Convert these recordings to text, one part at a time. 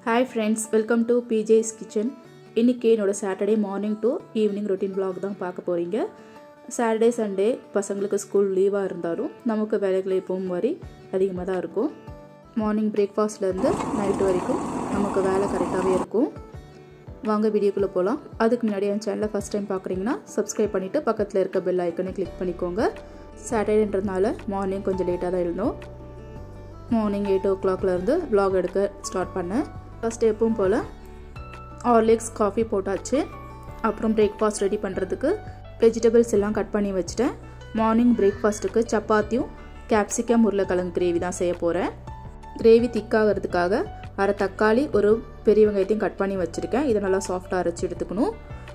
hi friends welcome to BJ's kitchen இன்றைக்கி என்னோடய Saturday morning to evening routine vlog தான் பார்க்க போகிறீங்க சாட்டர்டே சண்டே பசங்களுக்கு ஸ்கூல் லீவாக இருந்தாலும் நமக்கு வேலைகள் எப்பவும் மாதிரி அதிகமாக தான் இருக்கும் மார்னிங் பிரேக்ஃபாஸ்ட்லேருந்து நைட்டு வரைக்கும் நமக்கு வேலை கரெக்டாகவே இருக்கும் வாங்க வீடியோக்குள்ளே போகலாம் அதுக்கு முன்னாடி என் சேனலை ஃபஸ்ட் டைம் பார்க்குறீங்கன்னா சப்ஸ்கிரைப் பண்ணிவிட்டு பக்கத்தில் இருக்க பெல் ஐக்கனை கிளிக் பண்ணிக்கோங்க சாட்டர்டேன்றதுனால மார்னிங் கொஞ்சம் லேட்டாக தான் எழுந்தோம் மார்னிங் எயிட் ஓ கிளாக்லேருந்து vlog எடுக்க ஸ்டார்ட் பண்ணேன் ஃபஸ்ட்டு எப்பவும் போல் ஹார்லிக்ஸ் காஃபி போட்டாச்சு அப்புறம் பிரேக்ஃபாஸ்ட் ரெடி பண்ணுறதுக்கு வெஜிடபிள்ஸ் எல்லாம் கட் பண்ணி வச்சுட்டேன் மார்னிங் பிரேக்ஃபாஸ்ட்டுக்கு சப்பாத்தியும் கேப்சிகம் உருளைக்கிழங்கு கிரேவி தான் செய்ய போகிறேன் கிரேவி திக்காகிறதுக்காக அரை தக்காளி ஒரு பெரிய வெங்காயத்தையும் கட் பண்ணி வச்சுருக்கேன் இதை நல்லா சாஃப்டாக அரைச்சி எடுத்துக்கணும்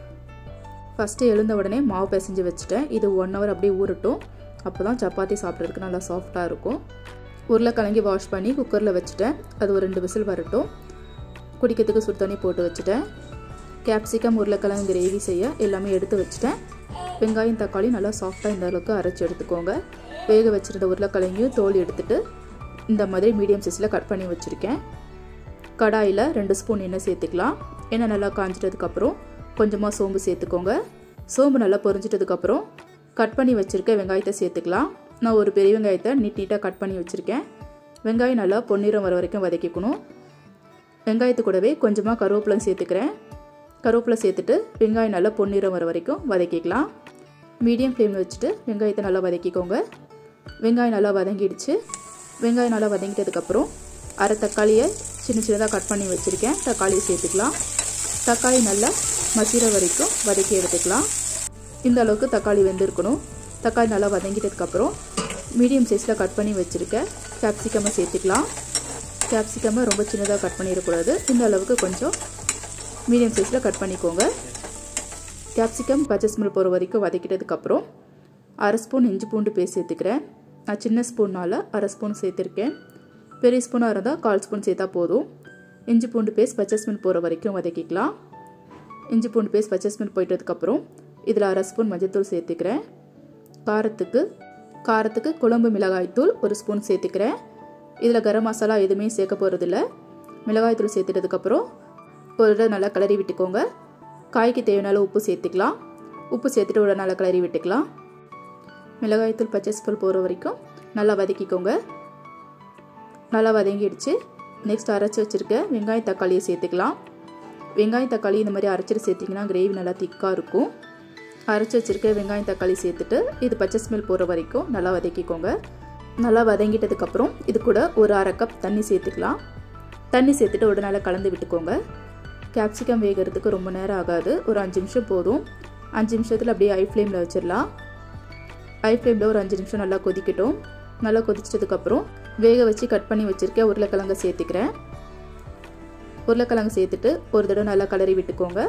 ஃபஸ்ட்டு எழுந்த உடனே மாவு பிசைஞ்சு வச்சுட்டேன் இது ஒன் ஹவர் அப்படியே ஊறட்டும் அப்போ தான் சப்பாத்தி சாப்பிட்றதுக்கு நல்லா சாஃப்டாக இருக்கும் உருளைக்கிழங்கி வாஷ் பண்ணி குக்கரில் வச்சுட்டேன் அது ஒரு ரெண்டு விசில் வரட்டும் குடிக்கிறதுக்கு சுடு தண்ணி போட்டு வச்சுட்டேன் கேப்சிகம் உருளைக்கிழங்கு கிரேவி செய்ய எல்லாமே எடுத்து வச்சுட்டேன் வெங்காயம் தக்காளி நல்லா சாஃப்டாக இந்த அளவுக்கு அரைச்சி எடுத்துக்கோங்க வேக வச்சுருந்த உருளைக்கிழங்கையும் தோல் எடுத்துட்டு இந்த மாதிரி மீடியம் சைஸில் கட் பண்ணி வச்சுருக்கேன் கடாயில் ரெண்டு ஸ்பூன் எண்ணெய் சேர்த்துக்கலாம் எண்ணெய் நல்லா காஞ்சிட்டதுக்கப்புறம் கொஞ்சமாக சோம்பு சேர்த்துக்கோங்க சோம்பு நல்லா பொரிஞ்சிட்டதுக்கப்புறம் கட் பண்ணி வச்சுருக்க வெங்காயத்தை சேர்த்துக்கலாம் நான் ஒரு பெரிய வெங்காயத்தை நீட் நீட்டாக கட் பண்ணி வச்சுருக்கேன் வெங்காயம் நல்லா பொன்னிறம் வர வரைக்கும் வதக்கிக்கணும் வெங்காயத்து கூடவே கொஞ்சமாக கருவேப்பிலை சேர்த்துக்கிறேன் கருவேப்பிலை சேர்த்துட்டு வெங்காயம் நல்லா பொன்னிறம் வர வரைக்கும் வதக்கிக்கலாம் மீடியம் ஃப்ளேமில் வச்சுட்டு வெங்காயத்தை நல்லா வதக்கிக்கோங்க வெங்காயம் நல்லா வதங்கிடுச்சு வெங்காயம் நல்லா வதங்கிட்டதுக்கப்புறம் அரை தக்காளியை சின்ன சின்னதாக கட் பண்ணி வச்சுருக்கேன் தக்காளியை சேர்த்துக்கலாம் தக்காளி நல்லா மசிற வரைக்கும் வதக்கி எடுத்துக்கலாம் இந்த அளவுக்கு தக்காளி வெந்திருக்கணும் தக்காளி நல்லா வதங்கிட்டதுக்கப்புறம் மீடியம் சைஸில் கட் பண்ணி வச்சுருக்க கேப்சிகமை சேர்த்துக்கலாம் கேப்சிகமை ரொம்ப சின்னதாக கட் பண்ணிடக்கூடாது இந்த அளவுக்கு கொஞ்சம் மீடியம் சைஸில் கட் பண்ணிக்கோங்க கேப்சிகம் பச்சை ஸ்மெல் போகிற வரைக்கும் வதக்கிட்டதுக்கப்புறம் அரை ஸ்பூன் இஞ்சி பூண்டு பேஸ்ட் சேர்த்துக்கிறேன் நான் சின்ன ஸ்பூன்னால் அரை ஸ்பூன் சேர்த்துருக்கேன் பெரிய ஸ்பூனாக இருந்தால் கால் ஸ்பூன் சேர்த்தா போதும் இஞ்சி பூண்டு பேஸ்ட் பச்சை ஸ்மெல் போகிற வரைக்கும் வதக்கிக்கலாம் இஞ்சி பூண்டு பேஸ்ட் பச்சை ஸ்மெல் போயிட்டதுக்கப்புறம் இதில் அரை ஸ்பூன் மஞ்சத்தூள் சேர்த்துக்கிறேன் காரத்துக்கு காரத்துக்கு குழம்பு மிளகாய்த்தூள் ஒரு ஸ்பூன் சேர்த்துக்கிறேன் இதில் கரம் மசாலா எதுவுமே சேர்க்க போகிறதில்ல மிளகாய்த்தூள் சேர்த்துட்டதுக்கப்புறம் ஒரு தடவை நல்லா கிளறி விட்டுக்கோங்க காய்க்கு தேவையான உப்பு சேர்த்துக்கலாம் உப்பு சேர்த்துட்டு ஒரு நல்லா கிளறி விட்டுக்கலாம் மிளகாய்த்தூள் பச்சை ஸ்பூல் போகிற வரைக்கும் நல்லா வதக்கிக்கோங்க நல்லா வதங்கிடுச்சு நெக்ஸ்ட் அரைச்சி வச்சுருக்க வெங்காயம் தக்காளியை சேர்த்துக்கலாம் வெங்காயம் தக்காளி இந்த மாதிரி அரைச்சிட்டு சேர்த்திங்கன்னா கிரேவி நல்லா திக்காக இருக்கும் அரைச்சி வச்சுருக்க வெங்காயம் தக்காளி சேர்த்துட்டு இது பச்சை ஸ்மெல் போகிற வரைக்கும் நல்லா வதக்கிக்கோங்க நல்லா வதங்கிட்டதுக்கப்புறம் இது கூட ஒரு அரை கப் தண்ணி சேர்த்துக்கலாம் தண்ணி சேர்த்துட்டு ஒரு நல்லா கலந்து விட்டுக்கோங்க கேப்சிகம் வேகிறதுக்கு ரொம்ப நேரம் ஆகாது ஒரு அஞ்சு நிமிஷம் போதும் அஞ்சு நிமிஷத்தில் அப்படியே ஐ ஃப்ளேமில் வச்சிடலாம் ஐ ஃப்ளேமில் ஒரு அஞ்சு நிமிஷம் நல்லா கொதிக்கட்டும் நல்லா கொதிச்சதுக்கப்புறம் வேக வச்சு கட் பண்ணி வச்சுருக்க உருளைக்கிழங்க சேர்த்துக்கிறேன் உருளைக்கிழங்கு சேர்த்துட்டு ஒரு தடவை நல்லா கலரி விட்டுக்கோங்க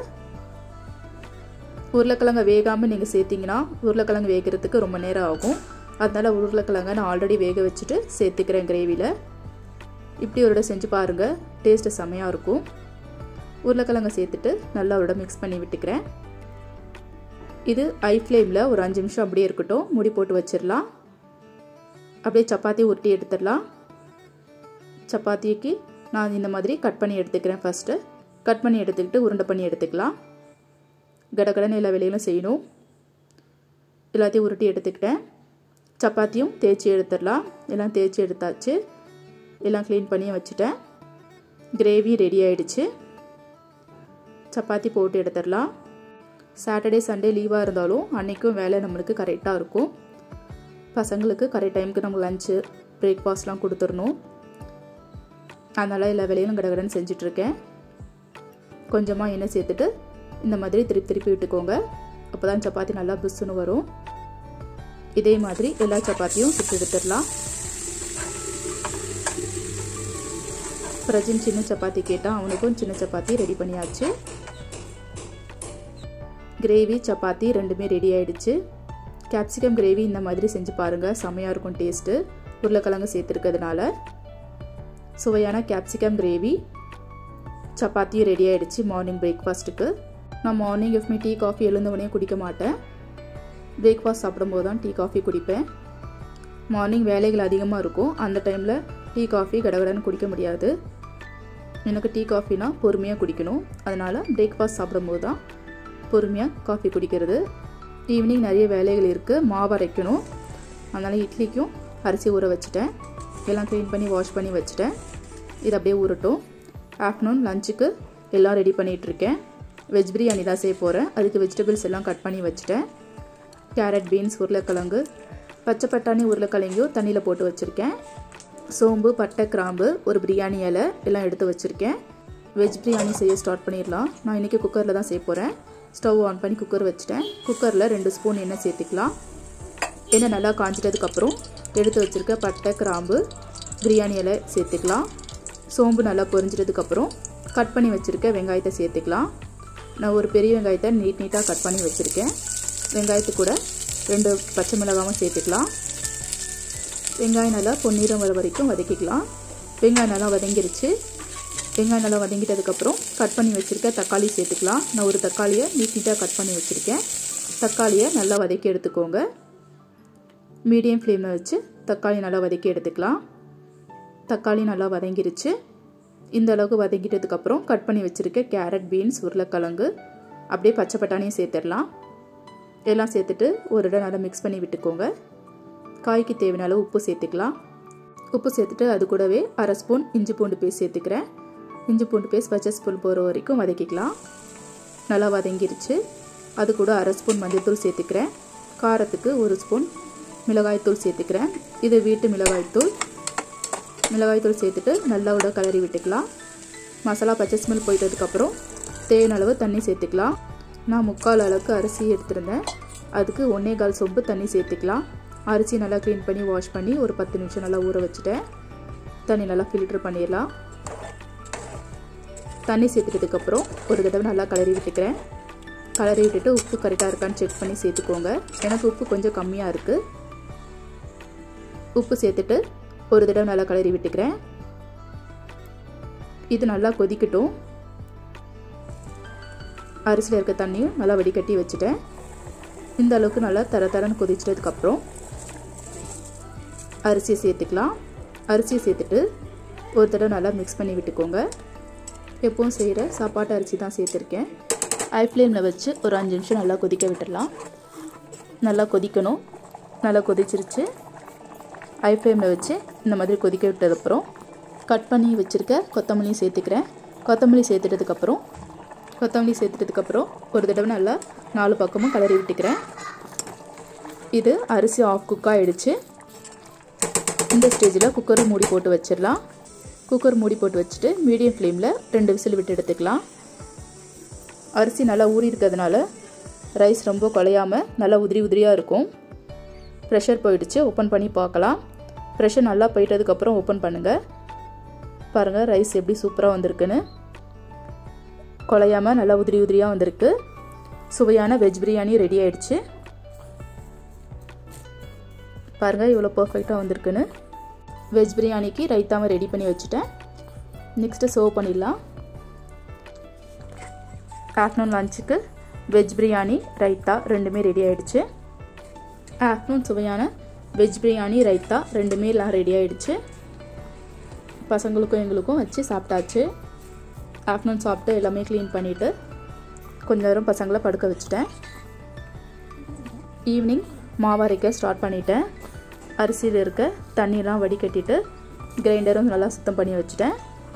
உருளைக்கிழங்க வேகாமல் நீங்கள் சேர்த்திங்கன்னா உருளைக்கிழங்கு வேகிறதுக்கு ரொம்ப நேரம் ஆகும் அதனால் உருளைக்கிழங்க நான் ஆல்ரெடி வேக வச்சுட்டு சேர்த்துக்கிறேன் கிரேவியில் இப்படி ஒரு செஞ்சு பாருங்கள் டேஸ்ட்டு செம்மையாக இருக்கும் உருளைக்கிழங்க சேர்த்துட்டு நல்லா ஒரு மிக்ஸ் பண்ணி விட்டுக்கிறேன் இது ஐ ஃப்ளேமில் ஒரு அஞ்சு நிமிஷம் அப்படியே இருக்கட்டும் முடி போட்டு வச்சிடலாம் அப்படியே சப்பாத்தி உருட்டி எடுத்துடலாம் சப்பாத்திக்கு நான் இந்த மாதிரி கட் பண்ணி எடுத்துக்கிறேன் ஃபஸ்ட்டு கட் பண்ணி எடுத்துக்கிட்டு உருண்டை பண்ணி எடுத்துக்கலாம் கடகடன்னு எல்லா வேலைகளும் செய்யணும் எல்லாத்தையும் உருட்டி எடுத்துக்கிட்டேன் சப்பாத்தியும் தேய்ச்சி எடுத்துடலாம் எல்லாம் தேய்ச்சி எடுத்தாச்சு எல்லாம் க்ளீன் பண்ணி வச்சுட்டேன் கிரேவி ரெடி ஆகிடுச்சு சப்பாத்தி போட்டு எடுத்துடலாம் சாட்டர்டே சண்டே லீவாக இருந்தாலும் அன்றைக்கும் வேலை நம்மளுக்கு கரெக்டாக இருக்கும் பசங்களுக்கு கரெக்ட் டைமுக்கு நம்ம லஞ்சு பிரேக்ஃபாஸ்ட்லாம் கொடுத்துடணும் அதனால் எல்லா வேலையும் கடகடன்னு செஞ்சிட்ருக்கேன் கொஞ்சமாக எண்ணெய் சேர்த்துட்டு இந்த மாதிரி திருப்பி திருப்பி விட்டுக்கோங்க அப்போ தான் சப்பாத்தி நல்லா புஸ்ஸுன்னு வரும் இதே மாதிரி எல்லா சப்பாத்தியும் சுட்டு எடுத்துடலாம் பிரஜின் சின்ன சப்பாத்தி கேட்டால் அவனுக்கும் சின்ன சப்பாத்தி ரெடி பண்ணியாச்சு கிரேவி சப்பாத்தி ரெண்டுமே ரெடி ஆயிடுச்சு கேப்சிகம் கிரேவி இந்த மாதிரி செஞ்சு பாருங்கள் செம்மையாக இருக்கும் டேஸ்ட்டு உருளைக்கிழங்கு சேர்த்துருக்கிறதுனால சுவையான கேப்சிகம் கிரேவி சப்பாத்தியும் ரெடி ஆகிடுச்சு மார்னிங் பிரேக்ஃபாஸ்ட்டுக்கு நான் மார்னிங் எஃப்மி டீ காஃபி எழுந்தவனே குடிக்க மாட்டேன் பிரேக்ஃபாஸ்ட் சாப்பிடும்போது தான் டீ காஃபி குடிப்பேன் மார்னிங் வேலைகள் அதிகமாக இருக்கும் அந்த டைமில் டீ காஃபி கடகடன்னு குடிக்க முடியாது எனக்கு டீ காஃபினா பொறுமையாக குடிக்கணும் அதனால் பிரேக்ஃபாஸ்ட் சாப்பிடும்போது தான் பொறுமையாக காஃபி குடிக்கிறது ஈவினிங் நிறைய வேலைகள் இருக்குது மாவு அரைக்கணும் அதனால் இட்லிக்கும் அரிசி ஊற வச்சுட்டேன் எல்லாம் க்ளீன் பண்ணி வாஷ் பண்ணி வச்சுட்டேன் இது அப்படியே ஊறட்டும் ஆஃப்டர்நூன் லஞ்சுக்கு எல்லாம் ரெடி பண்ணிகிட்ருக்கேன் வெஜ் பிரியாணி தான் செய்ய போகிறேன் அதுக்கு வெஜிடபிள்ஸ் எல்லாம் கட் பண்ணி வச்சுட்டேன் கேரட் பீன்ஸ் உருளைக்கிழங்கு பச்சை பட்டாணி உருளைக்கிழங்கையும் தண்ணியில் போட்டு வச்சுருக்கேன் சோம்பு பட்டை கிராம்பு ஒரு பிரியாணி இலை எல்லாம் எடுத்து வச்சுருக்கேன் வெஜ் பிரியாணி செய்ய ஸ்டார்ட் பண்ணிடலாம் நான் இன்றைக்கி குக்கரில் தான் செய்ய போகிறேன் ஸ்டவ் ஆன் பண்ணி குக்கர் வச்சுட்டேன் குக்கரில் ரெண்டு ஸ்பூன் எண்ணெய் சேர்த்துக்கலாம் எண்ணெய் நல்லா காஞ்சிட்டதுக்கப்புறம் எடுத்து வச்சுருக்க பட்டை கிராம்பு பிரியாணி இலை சேர்த்துக்கலாம் சோம்பு நல்லா பொரிஞ்சிட்டதுக்கப்புறம் கட் பண்ணி வச்சுருக்க வெங்காயத்தை சேர்த்துக்கலாம் நான் ஒரு பெரிய வெங்காயத்தை நீட் நீட்டாக கட் பண்ணி வச்சுருக்கேன் வெங்காயத்து கூட ரெண்டு பச்சை மிளகாவும் சேர்த்துக்கலாம் வெங்காயம் நல்லா பொன்னிறம் வர வரைக்கும் வதக்கிக்கலாம் வெங்காயம் நல்லா வதங்கிருச்சு வெங்காயம் நல்லா வதங்கிட்டதுக்கப்புறம் கட் பண்ணி வச்சுருக்க தக்காளி சேர்த்துக்கலாம் நான் ஒரு தக்காளியை நீட் நீட்டாக கட் பண்ணி வச்சுருக்கேன் தக்காளியை நல்லா வதக்கி எடுத்துக்கோங்க மீடியம் ஃப்ளேமில் வச்சு தக்காளி நல்லா வதக்கி எடுத்துக்கலாம் தக்காளி நல்லா வதங்கிருச்சு இந்த அளவுக்கு வதங்கிட்டதுக்கப்புறம் கட் பண்ணி வச்சுருக்க கேரட் பீன்ஸ் உருளைக்கிழங்கு அப்படியே பச்சை பட்டாணியும் சேர்த்துடலாம் எல்லாம் சேர்த்துட்டு ஒரு இடம் நல்லா மிக்ஸ் பண்ணி விட்டுக்கோங்க காய்க்கு தேவையான அளவு உப்பு சேர்த்துக்கலாம் உப்பு சேர்த்துட்டு அது கூடவே அரை ஸ்பூன் இஞ்சி பூண்டு பேஸ்ட் சேர்த்துக்கிறேன் இஞ்சி பூண்டு பேஸ்ட் பச்சை ஸ்பூன் போகிற வரைக்கும் வதக்கிக்கலாம் நல்லா வதங்கிருச்சு அது கூட அரை ஸ்பூன் மஞ்சள்தூள் சேர்த்துக்கிறேன் காரத்துக்கு ஒரு ஸ்பூன் மிளகாய்த்தூள் சேர்த்துக்கிறேன் இது வீட்டு மிளகாய்த்தூள் மிளகாய்த்தூள் சேர்த்துட்டு நல்லா விட கலரி விட்டுக்கலாம் மசாலா பச்சை ஸ்மெல் போயிட்டதுக்கப்புறம் தேவையான அளவு தண்ணி சேர்த்துக்கலாம் நான் முக்கால் அளவுக்கு அரிசி எடுத்திருந்தேன் அதுக்கு ஒன்றே கால் சொம்பு தண்ணி சேர்த்துக்கலாம் அரிசி நல்லா க்ளீன் பண்ணி வாஷ் பண்ணி ஒரு பத்து நிமிஷம் நல்லா ஊற வச்சுட்டேன் தண்ணி நல்லா ஃபில்ட்ரு பண்ணிடலாம் தண்ணி சேர்த்துட்டதுக்கப்புறம் ஒரு தடவை நல்லா கலரி விட்டுக்கிறேன் கலரி விட்டுட்டு உப்பு கரெக்டாக இருக்கான்னு செக் பண்ணி சேர்த்துக்கோங்க எனக்கு உப்பு கொஞ்சம் கம்மியாக இருக்குது உப்பு சேர்த்துட்டு ஒரு தடவை நல்லா கலரி விட்டுக்கிறேன் இது நல்லா கொதிக்கட்டும் அரிசியில் இருக்க தண்ணியும் நல்லா வடிகட்டி வச்சுட்டேன் இந்த அளவுக்கு நல்லா தர தரன்னு கொதிச்சதுக்கப்புறம் அரிசியை சேர்த்துக்கலாம் அரிசியை சேர்த்துட்டு ஒரு தடவை நல்லா மிக்ஸ் பண்ணி விட்டுக்கோங்க எப்பவும் செய்கிற சாப்பாட்டு அரிசி தான் சேர்த்துருக்கேன் ஹை ஃப்ளேமில் வச்சு ஒரு அஞ்சு நிமிஷம் நல்லா கொதிக்க விட்டுடலாம் நல்லா கொதிக்கணும் நல்லா கொதிச்சிருச்சு ஹை ஃப்ளேமில் வச்சு இந்த மாதிரி கொதிக்க விட்டதுக்கப்புறம் கட் பண்ணி வச்சுருக்க கொத்தமல்லி சேர்த்துக்கிறேன் கொத்தமல்லி சேர்த்துட்டதுக்கப்புறம் கொத்தமல்லி சேர்த்துட்டதுக்கப்புறம் ஒரு தடவை நல்லா நாலு பக்கமும் கலரி விட்டுக்கிறேன் இது அரிசி ஆஃப் குக் ஆகிடுச்சு இந்த ஸ்டேஜில் குக்கரை மூடி போட்டு வச்சிடலாம் குக்கர் மூடி போட்டு வச்சுட்டு மீடியம் ஃப்ளேமில் ரெண்டு விசில் விட்டு எடுத்துக்கலாம் அரிசி நல்லா ஊறி இருக்கிறதுனால ரைஸ் ரொம்ப குலையாமல் நல்லா உதிரி உதிரியாக இருக்கும் ப்ரெஷர் போயிடுச்சு ஓப்பன் பண்ணி பார்க்கலாம் ப்ரெஷர் நல்லா போயிட்டதுக்கப்புறம் ஓப்பன் பண்ணுங்கள் பாருங்கள் ரைஸ் எப்படி சூப்பராக வந்திருக்குன்னு குலையாமல் நல்லா உதிரி உதிரியாக வந்திருக்கு சுவையான வெஜ் பிரியாணி ரெடி ஆயிடுச்சு பாருங்கள் இவ்வளோ பர்ஃபெக்டாக வந்திருக்குன்னு வெஜ் பிரியாணிக்கு ரைத்தாவை ரெடி பண்ணி வச்சுட்டேன் நெக்ஸ்ட்டு சர்வ் பண்ணிடலாம் ஆஃப்டர்நூன் லஞ்சுக்கு வெஜ் பிரியாணி ரைத்தா ரெண்டுமே ரெடி ஆகிடுச்சு ஆஃப்டர்நூன் சுவையான வெஜ் பிரியாணி ரைத்தா ரெண்டுமே எல்லாம் ரெடி ஆகிடுச்சு பசங்களுக்கும் எங்களுக்கும் வச்சு சாப்பிட்டாச்சு ஆஃப்டர்நூன் சாப்பிட்டு எல்லாமே க்ளீன் பண்ணிவிட்டு கொஞ்ச நேரம் பசங்களை படுக்க வச்சுட்டேன் ஈவினிங் மாவு அரைக்க ஸ்டார்ட் பண்ணிட்டேன் அரிசியில் இருக்க தண்ணியெலாம் வடிகட்டிட்டு கிரைண்டரும் நல்லா சுத்தம் பண்ணி வச்சுட்டேன்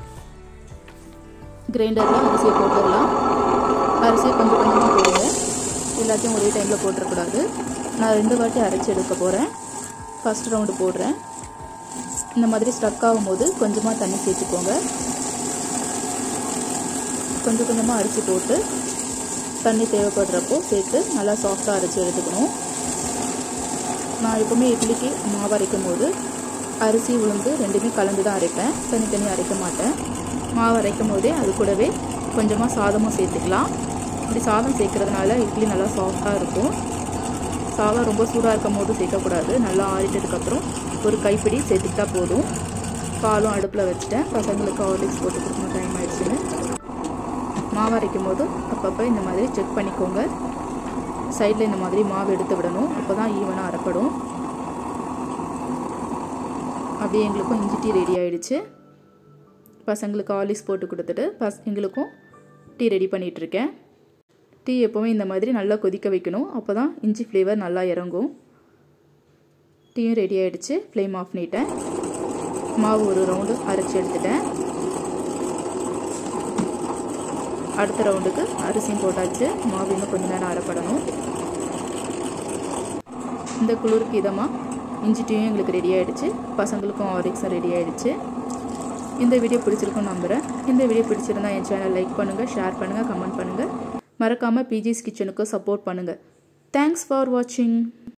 கிரைண்டரில் அரிசியை போட்டுடலாம் அரிசியை கொஞ்சம் கொஞ்சமாக போடுங்க எல்லாத்தையும் ஒரே டைமில் போட்டுறக்கூடாது நான் ரெண்டு வாட்டி அரைச்சி எடுக்க போகிறேன் ஃபஸ்ட் ரவுண்டு போடுறேன் இந்த மாதிரி ஸ்டக் ஆகும்போது கொஞ்சமாக தண்ணி சேர்த்துக்கோங்க கொஞ்சம் கொஞ்சமாக அரிசி போட்டு தண்ணி தேவைப்படுறப்போ சேர்த்து நல்லா சாஃப்டாக அரைச்சி எடுத்துக்கணும் நான் எப்போவுமே இட்லிக்கு மாவு அரைக்கும் போது அரிசி உளுந்து ரெண்டுமே கலந்து தான் அரைப்பேன் தனித்தனி அரைக்க மாட்டேன் மாவு அரைக்கும் போதே அது கூடவே கொஞ்சமாக சாதமும் சேர்த்துக்கலாம் இப்படி சாதம் சேர்க்கறதுனால இட்லி நல்லா சாஃப்டாக இருக்கும் சாதம் ரொம்ப சூடாக இருக்கும் போது சேர்க்கக்கூடாது நல்லா ஆறிட்டதுக்கப்புறம் ஒரு கைப்பிடி சேர்த்துக்கிட்டா போதும் பாலும் அடுப்பில் வச்சுட்டேன் பசங்களுக்கு ஹார்லிக்ஸ் போட்டு கொடுக்கணும் டைம் ஆயிடுச்சுன்னு மாவு அரைக்கும் போது அப்பப்போ இந்த மாதிரி செக் பண்ணிக்கோங்க சைடில் இந்த மாதிரி மாவு எடுத்து விடணும் அப்போ தான் ஈவனாக அரைப்படும் அப்படியே எங்களுக்கும் இஞ்சி டீ ரெடி ஆகிடுச்சு பசங்களுக்கு ஆலிஸ் போட்டு கொடுத்துட்டு பஸ் எங்களுக்கும் டீ ரெடி பண்ணிகிட்ருக்கேன் டீ எப்போவுமே இந்த மாதிரி நல்லா கொதிக்க வைக்கணும் அப்போ தான் இஞ்சி ஃப்ளேவர் நல்லா இறங்கும் டீயும் ரெடி ஆகிடுச்சு ஃப்ளேம் ஆஃப் பண்ணிட்டேன் மாவு ஒரு ரவுண்டு அரைச்சி எடுத்துட்டேன் அடுத்த ரவுண்டுக்கு அரிசியும் போட்டாச்சு மாவு இன்னும் கொஞ்சம் நேரம் அரைப்படணும் இந்த குளிருக்கு இதமாக இஞ்சி டீயும் எங்களுக்கு ரெடி ஆகிடுச்சு பசங்களுக்கும் ஆரிக்ஸும் ரெடி ஆகிடுச்சு இந்த வீடியோ பிடிச்சிருக்கும் நம்புகிறேன் இந்த வீடியோ பிடிச்சிருந்தா என் சேனல் லைக் பண்ணுங்கள் ஷேர் பண்ணுங்கள் கமெண்ட் பண்ணுங்கள் மறக்காமல் பிஜிஸ் கிச்சனுக்கு சப்போர்ட் பண்ணுங்கள் தேங்க்ஸ் ஃபார் வாட்சிங்